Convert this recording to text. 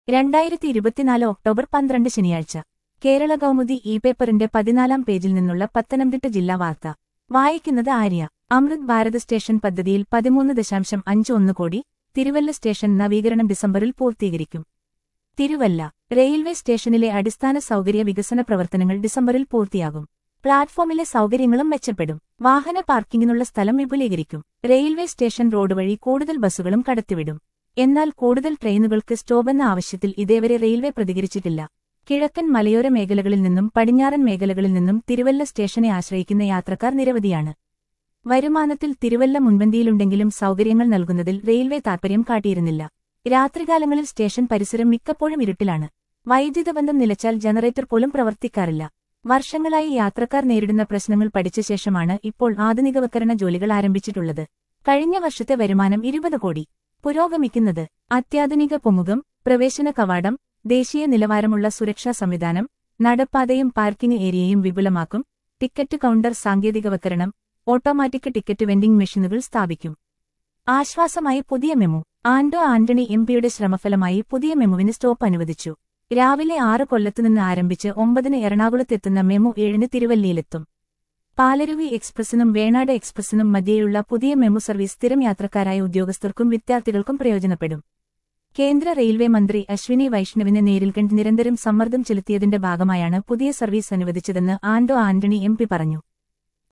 രണ്ടായിരത്തി ഇരുപത്തിനാല് ഒക്ടോബർ പന്ത്രണ്ട് ശനിയാഴ്ച കേരള കൗമുദി ഇ പേപ്പറിന്റെ പതിനാലാം പേജിൽ നിന്നുള്ള പത്തനംതിട്ട ജില്ലാ വാർത്ത വായിക്കുന്നത് ആര്യ അമൃത് ഭാരത് സ്റ്റേഷൻ പദ്ധതിയിൽ പതിമൂന്ന് ദശാംശം അഞ്ച് ഒന്ന് കോടി തിരുവല്ല സ്റ്റേഷൻ നവീകരണം ഡിസംബറിൽ പൂർത്തീകരിക്കും തിരുവല്ല റെയിൽവേ സ്റ്റേഷനിലെ അടിസ്ഥാന സൗകര്യ വികസന പ്രവർത്തനങ്ങൾ ഡിസംബറിൽ പൂർത്തിയാകും പ്ലാറ്റ്ഫോമിലെ സൗകര്യങ്ങളും മെച്ചപ്പെടും വാഹന പാർക്കിങ്ങിനുള്ള സ്ഥലം വിപുലീകരിക്കും റെയിൽവേ സ്റ്റേഷൻ റോഡ് വഴി കൂടുതൽ ബസ്സുകളും കടത്തിവിടും എന്നാൽ കൂടുതൽ ട്രെയിനുകൾക്ക് സ്റ്റോപ്പെന്ന ആവശ്യത്തിൽ ഇതേവരെ റെയിൽവേ പ്രതികരിച്ചിട്ടില്ല കിഴക്കൻ മലയോര മേഖലകളിൽ നിന്നും പടിഞ്ഞാറൻ മേഖലകളിൽ നിന്നും തിരുവല്ല സ്റ്റേഷനെ ആശ്രയിക്കുന്ന യാത്രക്കാർ നിരവധിയാണ് വരുമാനത്തിൽ തിരുവല്ല മുൻപന്തിയിലുണ്ടെങ്കിലും സൗകര്യങ്ങൾ നൽകുന്നതിൽ റെയിൽവേ താൽപര്യം കാട്ടിയിരുന്നില്ല രാത്രികാലങ്ങളിൽ സ്റ്റേഷൻ പരിസരം മിക്കപ്പോഴും ഇരുട്ടിലാണ് വൈദ്യുത ബന്ധം നിലച്ചാൽ ജനറേറ്റർ പോലും പ്രവർത്തിക്കാറില്ല വർഷങ്ങളായി യാത്രക്കാർ നേരിടുന്ന പ്രശ്നങ്ങൾ പഠിച്ച ശേഷമാണ് ഇപ്പോൾ ആധുനികവൽക്കരണ ജോലികൾ ആരംഭിച്ചിട്ടുള്ളത് കഴിഞ്ഞ വർഷത്തെ വരുമാനം ഇരുപത് കോടി പുരോഗമിക്കുന്നത് അത്യാധുനിക പൊമുഖം പ്രവേശന കവാടം ദേശീയ നിലവാരമുള്ള സുരക്ഷാ സംവിധാനം നടപ്പാതയും പാർക്കിംഗ് ഏരിയയും വിപുലമാക്കും ടിക്കറ്റ് കൗണ്ടർ സാങ്കേതികവൽക്കരണം ഓട്ടോമാറ്റിക് ടിക്കറ്റ് വെൻഡിംഗ് മെഷീനുകൾ സ്ഥാപിക്കും ആശ്വാസമായി പുതിയ മെമു ആന്റോ ആന്റണി എം പിയുടെ ശ്രമഫലമായി പുതിയ മെമുവിന് സ്റ്റോപ്പ് അനുവദിച്ചു രാവിലെ ആറ് കൊല്ലത്തുനിന്ന് ആരംഭിച്ച് ഒമ്പതിന് എറണാകുളത്തെത്തുന്ന മെമു ഏഴിന് തിരുവല്ലയിലെത്തും പാലരുവി എക്സ്പ്രസിനും വേണാട് എക്സ്പ്രസിനും മധ്യേയുള്ള പുതിയ മെമു സർവീസ് സ്ഥിരം യാത്രക്കാരായ ഉദ്യോഗസ്ഥർക്കും വിദ്യാർത്ഥികൾക്കും പ്രയോജനപ്പെടും കേന്ദ്ര റെയിൽവേ മന്ത്രി അശ്വിനി വൈഷ്ണവിനെ നേരിൽ കണ്ട് നിരന്തരം സമ്മർദ്ദം ചെലുത്തിയതിന്റെ ഭാഗമായാണ് പുതിയ സർവീസ് അനുവദിച്ചതെന്ന് ആന്റോ ആന്റണി എം പറഞ്ഞു